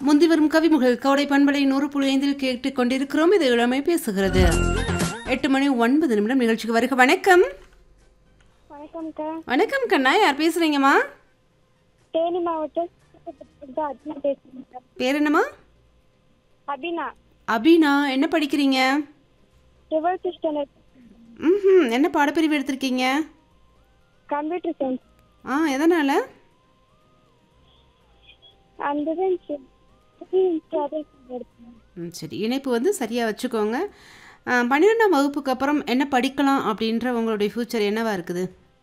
முந்தி வரும் கவிமுகள் கோடை பண்பலை நூறு புள்ளி ஐந்தில் கேட்டுக் கொண்டிருக்கிறோம் இது இளமை பேசுகிறது எட்டு மணி ஒன்பது நிமிடம் நிகழ்ச்சிக்கு வருக வணக்கம் வணக்கம்க்கா வணக்கம் கண்ணா யார் பேசுறீங்கம்மா தேனி மாவட்டம் அர்ஜுனா பேசுகிறேன் பேர் என்னம்மா அபினா அபினா என்ன படிக்கிறீங்க டுவெல்த் ஸ்டாண்டர்ட் ம் என்ன பாடப்பிரிவு எடுத்திருக்கீங்க கம்ப்யூட்டர் சயின்ஸ் ஆ எதனால் அந்த தான் ம் சரி இணைப்பு வந்து சரியாக வச்சுக்கோங்க ஆ, பன்னிரெண்டாம் வகுப்புக்கு அப்புறம் என்ன படிக்கலாம் அப்படின்ற உங்களுடைய ஃப்யூச்சர் என்னவா இருக்குது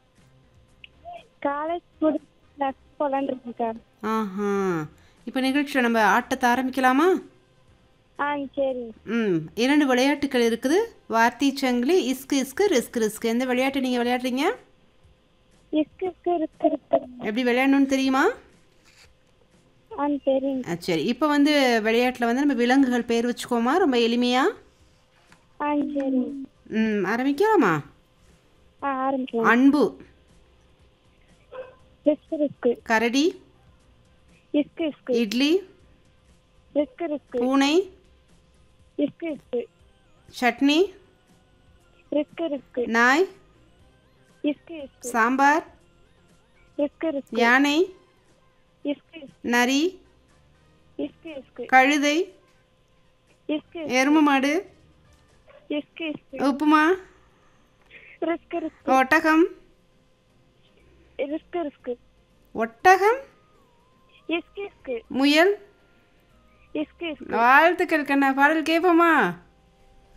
காலேஜ் முடிச்சு நர்ஸ் போலான்னு இருக்கேன்க்கா ஆஹா இப்போ நிகழ்ச்சியில் நம்ம ஆட்டத்தை ஆரம்பிக்கலாமா ஆ சரி ம் இரண்டு விளையாட்டுகள் இருக்குது வார்த்தை சங்கிலி இஸ்கு இஸ்கு ரிஸ்க் ரிஸ்க் எந்த விளையாட்டு நீங்கள் விளையாடுறீங்க இஸ்கு இஸ்கு இருக்கு இருக்கு எப்படி விளையாடணும்னு தெரியுமா ஆ சரிங்க ஆ, சரி இப்போ வந்து விளையாட்டில் வந்து நம்ம விலங்குகள் பேர் வச்சுக்கோமா ரொம்ப எளிமையா ஆ சரி ம் ஆரம்பிக்கலாமா ஆ ஆரம்பிக்கலாம் அன்பு ரிஸ்க் ரிஸ்க் கரடி இஸ்கு இஸ்கு இட்லி ரிஸ்க் ரிஸ்க் பூனை இஸ்கு இஸ்கு சட்னி ரிஸ்க் ரிஸ்க் நாய் இஸ்கு இஸ்கு சாம்பார் ரிஸ்க் ரிஸ்க் யானை இஸ்கு இஸ்கு நரி இஸ்கு இஸ்கு கழுதை இஸ்கு எருமை மாடு இஸ்கு இஸ்கு உப்புமா ரிஸ்க் ரிஸ்க் ஒட்டகம் ரிஸ்க் ரிஸ்க் ஒட்டகம் இஸ்கு இஸ்கு முயல் இஸ்கு இஸ்கு வாழ்த்துக்கள் கண்ணா பாடல் கேட்போமா